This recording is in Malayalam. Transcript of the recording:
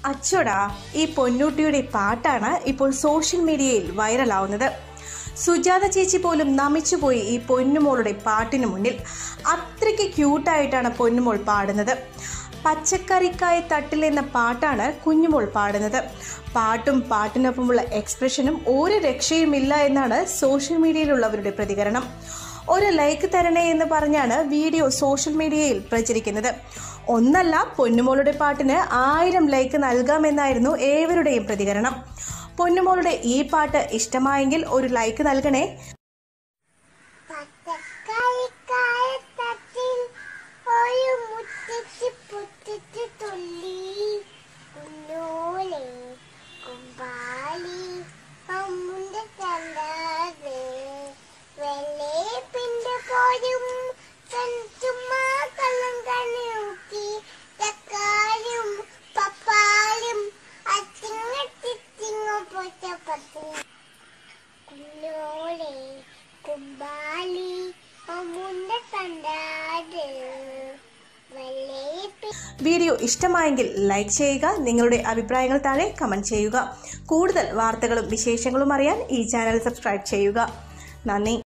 അച്ചോടാ ഈ പൊന്നൂട്ടിയുടെ പാട്ടാണ് ഇപ്പോൾ സോഷ്യൽ മീഡിയയിൽ വൈറലാവുന്നത് സുജാത ചേച്ചി പോലും നമിച്ചുപോയി ഈ പൊന്നുമോളുടെ പാട്ടിന് മുന്നിൽ അത്രയ്ക്ക് ക്യൂട്ടായിട്ടാണ് പൊന്നുമോൾ പാടുന്നത് പച്ചക്കറിക്കായ തട്ടിൽ എന്ന പാട്ടാണ് കുഞ്ഞുമോൾ പാടുന്നത് പാട്ടും പാട്ടിനൊപ്പമുള്ള എക്സ്പ്രഷനും ഒരു രക്ഷയുമില്ല എന്നാണ് സോഷ്യൽ മീഡിയയിലുള്ളവരുടെ പ്രതികരണം ഒരു ലൈക്ക് തരണേ എന്ന് പറഞ്ഞാണ് വീഡിയോ സോഷ്യൽ മീഡിയയിൽ പ്രചരിക്കുന്നത് ഒന്നല്ല പൊന്നുമോളുടെ പാട്ടിന് ആയിരം ലൈക്ക് നൽകാമെന്നായിരുന്നു ഏവരുടെയും പ്രതികരണം പൊന്നുമോളുടെ ഈ പാട്ട് ഇഷ്ടമായെങ്കിൽ ഒരു ലൈക്ക് നൽകണേ പച്ചക്കറിക്കായത്തട്ടിൽ ഒരു മുറ്റത്ത് പൊട്ടിച്ച് തുള്ളി കുഞ്ഞോലെ കുമ്പാലി അമ്മുന്റെ കണ്ടാതെ വെള്ളേപ്പിന്റെ പോലും ചുമ്മാ കള്ളം കണ്ണി നോക്കി തക്കാളിയും പപ്പാലും അച്ചിങ്ങ തിച്ചിങ്ങ പൊറ്റ പത്തി കുഞ്ഞോളെ കുമ്പാലി അമ്മുന്റെ കണ്ടാട് വെള്ളേപ്പി വീഡിയോ ഇഷ്ടമായെങ്കിൽ ലൈക്ക് ചെയ്യുക നിങ്ങളുടെ അഭിപ്രായങ്ങൾ താഴെ കമൻറ്റ് ചെയ്യുക കൂടുതൽ വാർത്തകളും വിശേഷങ്ങളും അറിയാൻ ഈ ചാനൽ സബ്സ്ക്രൈബ് ചെയ്യുക നന്ദി